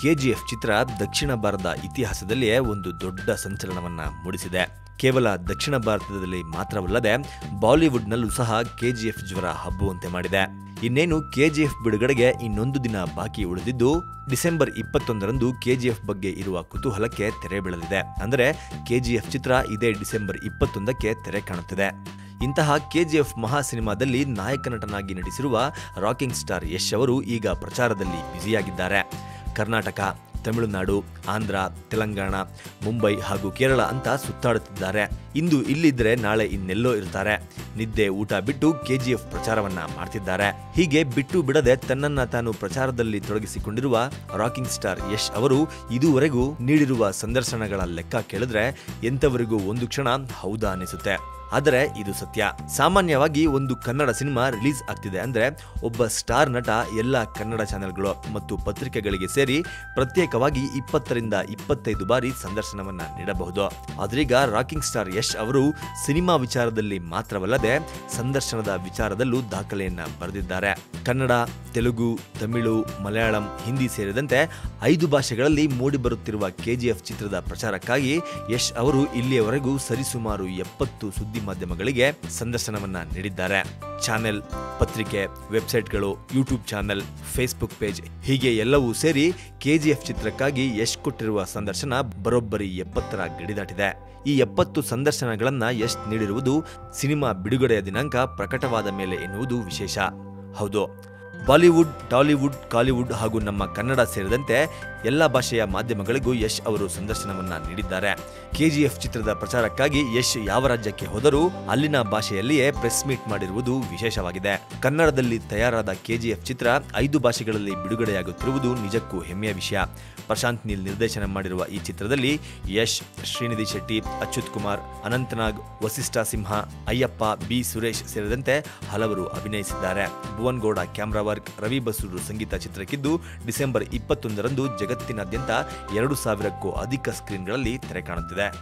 KGF ಚಿತ್ರ ದಕ್ಷಿಣ ಭಾರತದ ಇತಿಹಾಸದಲ್ಲಿಯೇ ಒಂದು ದೊಡ್ಡ ಸಂಚಲನವನ್ನ ಮೂಡಿಸಿದೆ ಕೇವಲ ದಕ್ಷಿಣ ಭಾರತದಲ್ಲಿ ಮಾತ್ರವಲ್ಲದೆ ಬಾಲಿವುಡ್ನಲ್ಲೂ ಸಹ ಕೆಜಿಎಫ್ ಜ್ವರ ಹಬ್ಬುವಂತೆ ಮಾಡಿದೆ ಇನ್ನೇನು ಕೆಜಿಎಫ್ ಬಿಡುಗಡೆಗೆ ಇನ್ನೊಂದು ದಿನ ಬಾಕಿ ಉಳಿದಿದ್ದು ಡಿಸೆಂಬರ್ ಇಪ್ಪತ್ತೊಂದರಂದು ಕೆಜಿಎಫ್ ಬಗ್ಗೆ ಇರುವ ಕುತೂಹಲಕ್ಕೆ ತೆರೆ ಬೀಳಲಿದೆ ಅಂದರೆ ಕೆಜಿಎಫ್ ಚಿತ್ರ ಇದೇ ಡಿಸೆಂಬರ್ ಇಪ್ಪತ್ತೊಂದಕ್ಕೆ ತೆರೆ ಕಾಣುತ್ತಿದೆ ಇಂತಹ ಕೆಜಿಎಫ್ ಮಹಾ ಸಿನಿಮಾದಲ್ಲಿ ನಾಯಕ ನಟನಾಗಿ ನಟಿಸಿರುವ ರಾಕಿಂಗ್ ಸ್ಟಾರ್ ಯಶ್ ಅವರು ಈಗ ಪ್ರಚಾರದಲ್ಲಿ ಬ್ಯುಸಿಯಾಗಿದ್ದಾರೆ ಕರ್ನಾಟಕ ತಮಿಳುನಾಡು ಆಂಧ್ರ ತೆಲಂಗಾಣ ಮುಂಬೈ ಹಾಗೂ ಕೇರಳ ಅಂತ ಸುತ್ತಾಡುತ್ತಿದ್ದಾರೆ ಇಂದು ಇಲ್ಲಿದ್ರೆ ನಾಳೆ ಇನ್ನೆಲ್ಲೋ ಇರ್ತಾರೆ ನಿದ್ದೆ ಊಟ ಬಿಟ್ಟು ಕೆಜಿಎಫ್ ಪ್ರಚಾರವನ್ನ ಮಾಡ್ತಿದ್ದಾರೆ ಹೀಗೆ ಬಿಟ್ಟು ಬಿಡದೆ ತನ್ನನ್ನ ತಾನು ಪ್ರಚಾರದಲ್ಲಿ ತೊಡಗಿಸಿಕೊಂಡಿರುವ ರಾಕಿಂಗ್ ಸ್ಟಾರ್ ಯಶ್ ಅವರು ಇದುವರೆಗೂ ನೀಡಿರುವ ಸಂದರ್ಶನಗಳ ಲೆಕ್ಕ ಕೇಳಿದ್ರೆ ಎಂತವರಿಗೂ ಒಂದು ಕ್ಷಣ ಹೌದಾ ಅನಿಸುತ್ತೆ ಆದರೆ ಇದು ಸತ್ಯ ಸಾಮಾನ್ಯವಾಗಿ ಒಂದು ಕನ್ನಡ ಸಿನಿಮಾ ರಿಲೀಸ್ ಆಗ್ತಿದೆ ಅಂದ್ರೆ ಒಬ್ಬ ಸ್ಟಾರ್ ನಟ ಎಲ್ಲ ಕನ್ನಡ ಚಾನೆಲ್ಗಳು ಮತ್ತು ಪತ್ರಿಕೆಗಳಿಗೆ ಸೇರಿ ಪ್ರತ್ಯೇಕವಾಗಿ ಇಪ್ಪತ್ತರಿಂದ ಇಪ್ಪತ್ತೈದು ಬಾರಿ ಸಂದರ್ಶನವನ್ನ ನೀಡಬಹುದು ಆದ್ರೀಗ ರಾಕಿಂಗ್ ಸ್ಟಾರ್ ಯಶ್ ಅವರು ಸಿನಿಮಾ ವಿಚಾರದಲ್ಲಿ ಮಾತ್ರವಲ್ಲದೆ ಸಂದರ್ಶನದ ವಿಚಾರದಲ್ಲೂ ದಾಖಲೆಯನ್ನ ಬರೆದಿದ್ದಾರೆ ಕನ್ನಡ ತೆಲುಗು ತಮಿಳು ಮಲಯಾಳಂ ಹಿಂದಿ ಸೇರಿದಂತೆ ಐದು ಭಾಷೆಗಳಲ್ಲಿ ಮೂಡಿಬರುತ್ತಿರುವ ಕೆಜಿಎಫ್ ಚಿತ್ರದ ಪ್ರಚಾರಕ್ಕಾಗಿ ಯಶ್ ಅವರು ಇಲ್ಲಿಯವರೆಗೂ ಸರಿಸುಮಾರು ಎಪ್ಪತ್ತು ಸುದ್ದಿ ಮಾಧ್ಯಮಗಳಿಗೆ ಸಂದರ್ಶನವನ್ನ ನೀಡಿದ್ದಾರೆ ಚಾನೆಲ್ ಪತ್ರಿಕೆ ವೆಬ್ಸೈಟ್ಗಳು ಯೂಟ್ಯೂಬ್ ಚಾನೆಲ್ ಫೇಸ್ಬುಕ್ ಪೇಜ್ ಹೀಗೆ ಎಲ್ಲವೂ ಸೇರಿ ಕೆಜಿಎಫ್ ಚಿತ್ರಕ್ಕಾಗಿ ಯಶ್ ಕೊಟ್ಟಿರುವ ಸಂದರ್ಶನ ಬರೋಬ್ಬರಿ ಎಪ್ಪತ್ತರ ಗಡಿ ದಾಟಿದೆ ಈ ಎಪ್ಪತ್ತು ಸಂದರ್ಶನಗಳನ್ನ ಯಶ್ ನೀಡಿರುವುದು ಸಿನಿಮಾ ಬಿಡುಗಡೆಯ ದಿನಾಂಕ ಪ್ರಕಟವಾದ ಮೇಲೆ ಎನ್ನುವುದು ವಿಶೇಷ ಹೌದು ಬಾಲಿವುಡ್ ಟಾಲಿವುಡ್ ಕಾಲಿವುಡ್ ಹಾಗೂ ನಮ್ಮ ಕನ್ನಡ ಸೇರಿದಂತೆ ಎಲ್ಲ ಭಾಷೆಯ ಮಾಧ್ಯಮಗಳಿಗೂ ಯಶ್ ಅವರು ಸಂದರ್ಶನವನ್ನ ನೀಡಿದ್ದಾರೆ ಕೆಜಿಎಫ್ ಚಿತ್ರದ ಪ್ರಚಾರಕ್ಕಾಗಿ ಯಶ್ ಯಾವ ರಾಜ್ಯಕ್ಕೆ ಹೋದರೂ ಅಲ್ಲಿನ ಭಾಷೆಯಲ್ಲಿಯೇ ಪ್ರೆಸ್ ಮೀಟ್ ಮಾಡಿರುವುದು ವಿಶೇಷವಾಗಿದೆ ಕನ್ನಡದಲ್ಲಿ ತಯಾರಾದ ಕೆಜಿಎಫ್ ಚಿತ್ರ ಐದು ಭಾಷೆಗಳಲ್ಲಿ ಬಿಡುಗಡೆಯಾಗುತ್ತಿರುವುದು ನಿಜಕ್ಕೂ ಹೆಮ್ಮೆಯ ವಿಷಯ ಪ್ರಶಾಂತ್ ನೀಲ್ ನಿರ್ದೇಶನ ಮಾಡಿರುವ ಈ ಚಿತ್ರದಲ್ಲಿ ಯಶ್ ಶ್ರೀನಿಧಿ ಶೆಟ್ಟಿ ಅಚ್ಯುತ್ ಕುಮಾರ್ ಅನಂತನಾಗ್ ವಸಿಷ್ಠ ಸಿಂಹ ಅಯ್ಯಪ್ಪ ಬಿ ಸುರೇಶ್ ಸೇರಿದಂತೆ ಹಲವರು ಅಭಿನಯಿಸಿದ್ದಾರೆ ಭುವನ್ ಗೌಡ ಕ್ಯಾಮ್ರಾ ವರ್ಕ್ ರವಿ ಬಸೂರು ಸಂಗೀತ ಚಿತ್ರಕ್ಕಿದ್ದು ಡಿಸೆಂಬರ್ ಇಪ್ಪತ್ತೊಂದರಂದು ಜಗತ್ತಿನಾದ್ಯಂತ ಎರಡು ಸಾವಿರಕ್ಕೂ ಅಧಿಕ ಸ್ಕ್ರೀನ್ಗಳಲ್ಲಿ ತೆರೆ ಕಾಣುತ್ತಿದೆ